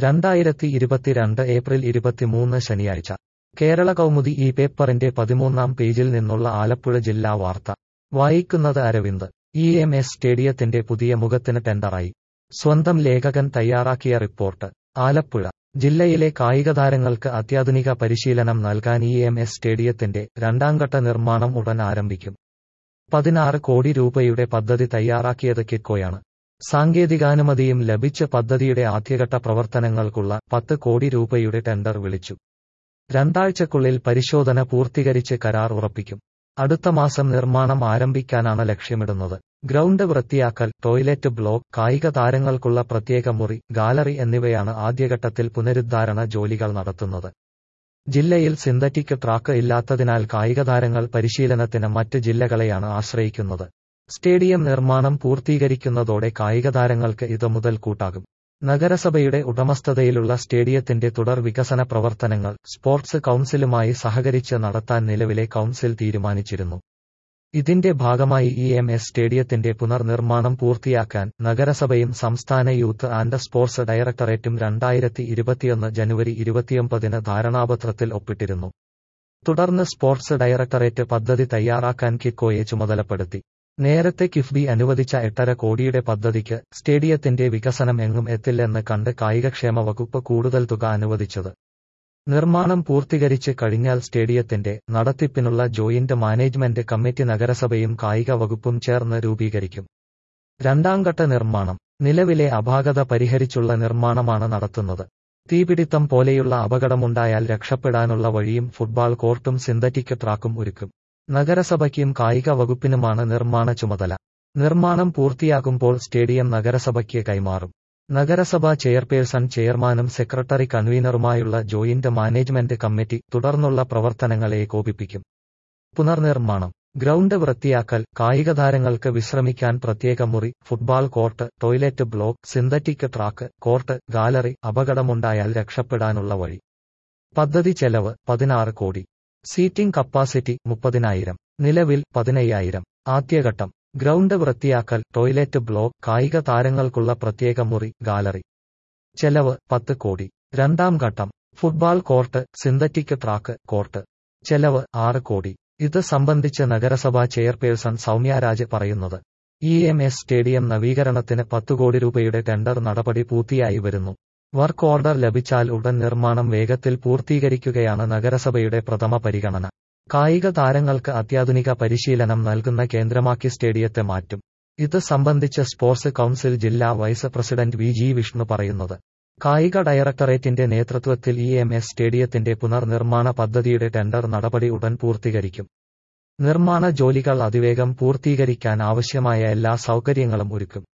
രണ്ടായിരത്തി ഇരുപത്തിരണ്ട് ഏപ്രിൽ ഇരുപത്തിമൂന്ന് ശനിയാഴ്ച കേരള കൗമുദി ഈ പേപ്പറിന്റെ പതിമൂന്നാം പേജിൽ നിന്നുള്ള ആലപ്പുഴ ജില്ലാ വാർത്ത വായിക്കുന്നത് അരവിന്ദ് ഇ എം എസ് സ്റ്റേഡിയത്തിന്റെ പുതിയ മുഖത്തിന് ടെൻഡറായി സ്വന്തം ലേഖകൻ തയ്യാറാക്കിയ റിപ്പോർട്ട് ആലപ്പുഴ ജില്ലയിലെ കായികതാരങ്ങൾക്ക് അത്യാധുനിക പരിശീലനം നൽകാൻ ഇ എം എസ് സ്റ്റേഡിയത്തിന്റെ രണ്ടാംഘട്ട നിർമ്മാണം ഉടൻ ആരംഭിക്കും പതിനാറ് കോടി രൂപയുടെ പദ്ധതി തയ്യാറാക്കിയത് കിറ്റ്കോയാണ് സാങ്കേതികാനുമതിയും ലഭിച്ച പദ്ധതിയുടെ ആദ്യഘട്ട പ്രവർത്തനങ്ങൾക്കുള്ള പത്ത് കോടി രൂപയുടെ ടെൻഡർ വിളിച്ചു രണ്ടാഴ്ചക്കുള്ളിൽ പരിശോധന പൂർത്തീകരിച്ച് കരാർ ഉറപ്പിക്കും അടുത്ത മാസം നിർമ്മാണം ആരംഭിക്കാനാണ് ലക്ഷ്യമിടുന്നത് ഗ്രൗണ്ട് വൃത്തിയാക്കൽ ടോയ്ലറ്റ് ബ്ലോക്ക് കായിക താരങ്ങൾക്കുള്ള പ്രത്യേക മുറി ഗാലറി എന്നിവയാണ് ആദ്യഘട്ടത്തിൽ പുനരുദ്ധാരണ ജോലികൾ നടത്തുന്നത് ജില്ലയിൽ സിന്തറ്റിക് ട്രാക്ക് ഇല്ലാത്തതിനാൽ കായികതാരങ്ങൾ പരിശീലനത്തിന് മറ്റ് ജില്ലകളെയാണ് ആശ്രയിക്കുന്നത് സ്റ്റേഡിയം നിർമ്മാണം പൂർത്തീകരിക്കുന്നതോടെ കായികതാരങ്ങൾക്ക് ഇത് മുതൽക്കൂട്ടാകും നഗരസഭയുടെ ഉടമസ്ഥതയിലുള്ള സ്റ്റേഡിയത്തിന്റെ തുടർ വികസന പ്രവർത്തനങ്ങൾ സ്പോർട്സ് കൌൺസിലുമായി സഹകരിച്ച് നടത്താൻ നിലവിലെ കൌൺസിൽ തീരുമാനിച്ചിരുന്നു ഇതിന്റെ ഭാഗമായി ഇ എം എസ് സ്റ്റേഡിയത്തിന്റെ പുനർനിർമ്മാണം പൂർത്തിയാക്കാൻ നഗരസഭയും സംസ്ഥാന യൂത്ത് ആൻഡ് സ്പോർട്സ് ഡയറക്ടറേറ്റും രണ്ടായിരത്തി ഇരുപത്തിയൊന്ന് ജനുവരി ഇരുപത്തിയൊമ്പതിന് ധാരണാപത്രത്തിൽ ഒപ്പിട്ടിരുന്നു തുടർന്ന് സ്പോർട്സ് ഡയറക്ടറേറ്റ് പദ്ധതി തയ്യാറാക്കാൻ കിക്കോയെ ചുമതലപ്പെടുത്തി നേരത്തെ കിഫ്ബി അനുവദിച്ച എട്ടര കോടിയുടെ പദ്ധതിക്ക് സ്റ്റേഡിയത്തിന്റെ വികസനം എങ്ങും എത്തില്ലെന്ന് കണ്ട് കായികക്ഷേമ വകുപ്പ് കൂടുതൽ തുക അനുവദിച്ചത് നിർമ്മാണം പൂർത്തീകരിച്ച് കഴിഞ്ഞാൽ സ്റ്റേഡിയത്തിന്റെ നടത്തിപ്പിനുള്ള ജോയിന്റ് മാനേജ്മെന്റ് കമ്മിറ്റി നഗരസഭയും കായിക വകുപ്പും ചേർന്ന് രൂപീകരിക്കും രണ്ടാംഘട്ട നിർമ്മാണം നിലവിലെ അപാകത പരിഹരിച്ചുള്ള നിർമ്മാണമാണ് നടത്തുന്നത് തീപിടിത്തം പോലെയുള്ള അപകടമുണ്ടായാൽ രക്ഷപ്പെടാനുള്ള വഴിയും ഫുട്ബാൾ കോർട്ടും സിന്തറ്റിക് ട്രാക്കും ഒരുക്കും നഗരസഭയ്ക്കും കായിക വകുപ്പിനുമാണ് നിർമ്മാണ ചുമതല നിർമ്മാണം പൂർത്തിയാകുമ്പോൾ സ്റ്റേഡിയം നഗരസഭയ്ക്ക് കൈമാറും നഗരസഭാ ചെയർപേഴ്സൺ ചെയർമാനും സെക്രട്ടറി കൺവീനറുമായുള്ള ജോയിന്റ് മാനേജ്മെന്റ് കമ്മിറ്റി തുടർന്നുള്ള പ്രവർത്തനങ്ങൾ ഏകോപിപ്പിക്കും പുനർനിർമ്മാണം ഗ്രൗണ്ട് വൃത്തിയാക്കൽ കായികതാരങ്ങൾക്ക് വിശ്രമിക്കാൻ പ്രത്യേക മുറി football court toilet block synthetic track court gallery അപകടമുണ്ടായാൽ രക്ഷപ്പെടാനുള്ള വഴി പദ്ധതി ചെലവ് പതിനാറ് കോടി സീറ്റിംഗ് കപ്പാസിറ്റി മുപ്പതിനായിരം നിലവിൽ പതിനയ്യായിരം ആദ്യഘട്ടം ഗ്രൗണ്ട് വൃത്തിയാക്കൽ ടോയ്ലറ്റ് ബ്ലോക്ക് കായിക താരങ്ങൾക്കുള്ള പ്രത്യേക മുറി ഗാലറി ചെലവ് പത്ത് കോടി രണ്ടാം ഘട്ടം football court synthetic track court ചെലവ് ആറ് കോടി ഇത് സംബന്ധിച്ച് നഗരസഭാ ചെയർപേഴ്സൺ സൗമ്യരാജ് പറയുന്നത് ഇ എം എസ് സ്റ്റേഡിയം നവീകരണത്തിന് പത്ത് കോടി രൂപയുടെ ടെൻഡർ നടപടി പൂർത്തിയായി വരുന്നു വർക്ക് ഓർഡർ ലഭിച്ചാൽ ഉടൻ നിർമ്മാണം വേഗത്തിൽ പൂർത്തീകരിക്കുകയാണ് നഗരസഭയുടെ പ്രഥമ പരിഗണന കായിക താരങ്ങൾക്ക് അത്യാധുനിക പരിശീലനം നൽകുന്ന കേന്ദ്രമാക്കി സ്റ്റേഡിയത്തെ മാറ്റും ഇത് സംബന്ധിച്ച് സ്പോർട്സ് കൌൺസിൽ ജില്ലാ vice president V G Vishnu പറയുന്നത് കായിക ഡയറക്ടറേറ്റിന്റെ നേതൃത്വത്തിൽ ഇ എം എസ് സ്റ്റേഡിയത്തിന്റെ പുനർനിർമ്മാണ പദ്ധതിയുടെ ടെൻഡർ നടപടി ഉടൻ പൂർത്തീകരിക്കും നിർമ്മാണ ജോലികൾ അതിവേഗം പൂർത്തീകരിക്കാൻ ആവശ്യമായ എല്ലാ സൗകര്യങ്ങളും ഒരുക്കും